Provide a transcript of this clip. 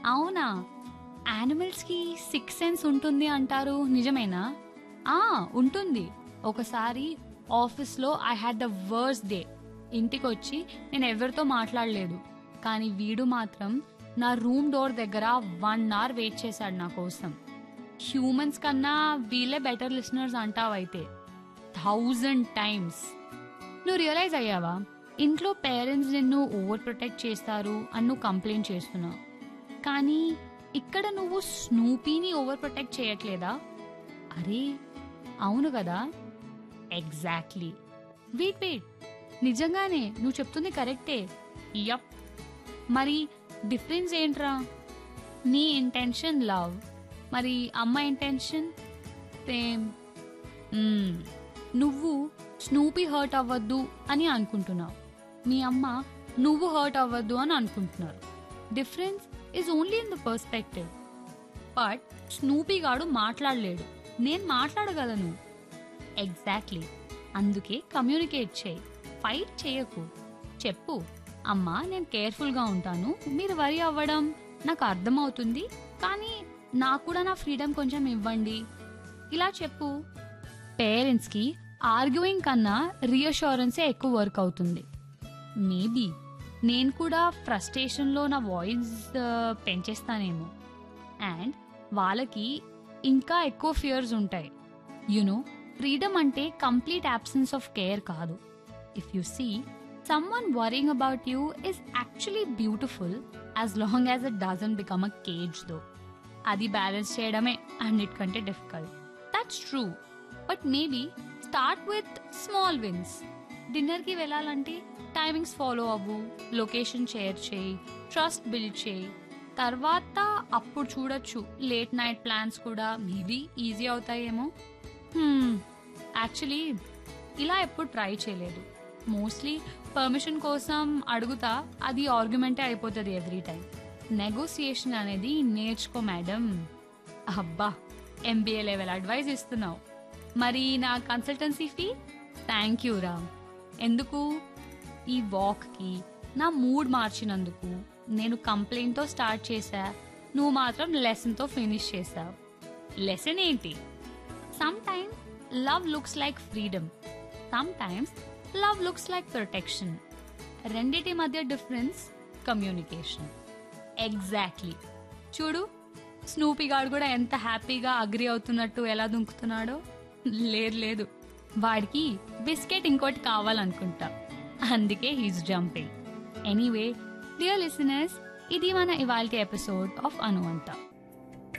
అవునా యానిమల్స్ కి six sense ఉంటుంది అంటారు నిజమేనా ఆ ఉంటుంది ఒకసారి ఆఫీస్ లో I had the worst day ఇంటికి వచ్చి నేను ఎవరితో మాట్లాడలేదు కానీ వీడు మాత్రం నా రూమ్ డోర్ దగ్గర వన్ అవర్ వెయిట్ చేశాడు నా కోసం హ్యూమన్స్ కన్నా వీళ్ళే బెటర్ లిసనర్స్ అంటావైతే థౌజండ్ టైమ్స్ నువ్వు రియలైజ్ అయ్యావా ఇంట్లో పేరెంట్స్ నిన్ను ఓవర్ ప్రొటెక్ట్ చేస్తారు అని నువ్వు కంప్లైంట్ చేస్తున్నావు కానీ ఇక్కడ నువ్వు స్నూపీని ఓవర్ ప్రొటెక్ట్ చేయట్లేదా అరే అవును కదా ఎగ్జాక్ట్లీ వెయిట్ వెయిట్ నిజంగానే నువ్వు చెప్తుంది కరెక్టే యప్ మరి డిఫరెన్స్ ఏంట్రా నీ ఇంటెన్షన్ లవ్ మరి అమ్మ ఇంటెన్షన్ సేమ్ మ్మ్. నువ్వు స్నూపీ హర్ట్ అవ్వద్దు అని అనుకుంటున్నావు మీ అమ్మ నువ్వు హర్ట్ అవ్వద్దు అని అనుకుంటున్నారు difference is only in the perspective but Snoopy గాడు మాట్లాడలేడు నేను మాట్లాడగలను ఎగ్జాక్ట్లీ అందుకే కమ్యూనికేట్ చేయి ఫైట్ చేయకు చెప్పు అమ్మా నేను కేర్ఫుల్గా ఉంటాను మీరు వరి అవ్వడం నాకు అర్థమవుతుంది కానీ నాకు కూడా నా ఫ్రీడమ్ కొంచెం ఇవ్వండి ఇలా చెప్పు పేరెంట్స్కి ఆర్గ్యూయింగ్ కన్నా రీఅష్యూరెన్సే ఎక్కువ వర్క్ అవుతుంది మేబీ నేను కూడా ఫ్రస్ట్రేషన్లో నా వాయిస్ పెంచేస్తానేమో అండ్ వాళ్ళకి ఇంకా ఎక్కువ ఫియర్స్ ఉంటాయి యునో ఫ్రీడమ్ అంటే కంప్లీట్ అబ్సెన్స్ ఆఫ్ కేర్ కాదు if you see someone worrying about you is actually beautiful as long as it doesn't become a cage though అది బ్యాలెన్స్ చేయడమే అన్నిటికంటే difficult that's true but maybe start with small wins డిన్నర్కి వెళ్ళాలంటే timings follow అవ్వు location share చేయి trust build చేయి తర్వాత అప్పుడు చూడొచ్చు లేట్ నైట్ ప్లాన్స్ కూడా మేబీ ఈజీ అవుతాయేమో యాక్చువల్లీ ఇలా ఎప్పుడు ట్రై చేయలేదు మోస్ట్లీ పర్మిషన్ కోసం అడుగుతా అది ఆర్గ్యుమెంటే అయిపోతుంది ఎవ్రీ టైం నెగోసియేషన్ అనేది నేర్చుకో మేడం అబ్బా ఎంబీఏ లెవెల్ అడ్వైస్ ఇస్తున్నావు మరి నా కన్సల్టెన్సీ ఫీ థ్యాంక్ యూ రా ఎందుకు ఈ వాక్కి నా మూడ్ మార్చినందుకు నేను కంప్లైంట్తో స్టార్ట్ చేశా నువ్వు మాత్రం లెసన్తో ఫినిష్ చేసావు లెసన్ ఏంటి sometimes love looks like freedom sometimes love looks like protection రెండిటి మధ్య డిఫరెన్స్ కమ్యూనికేషన్ ఎగ్జాక్ట్లీ చూడు స్నూపీ గాడు కూడా ఎంత హ్యాపీగా అగ్రి అవుతున్నట్టు ఎలా దుంకుతున్నాడో లేదు లేదు వాడికి బిస్కెట్ ఇంకోటి కావాలనుకుంటా అందుకే he's jumping anyway dear listeners ఇది మన ఇవాల్టి ఎపిసోడ్ ఆఫ్ అనువంత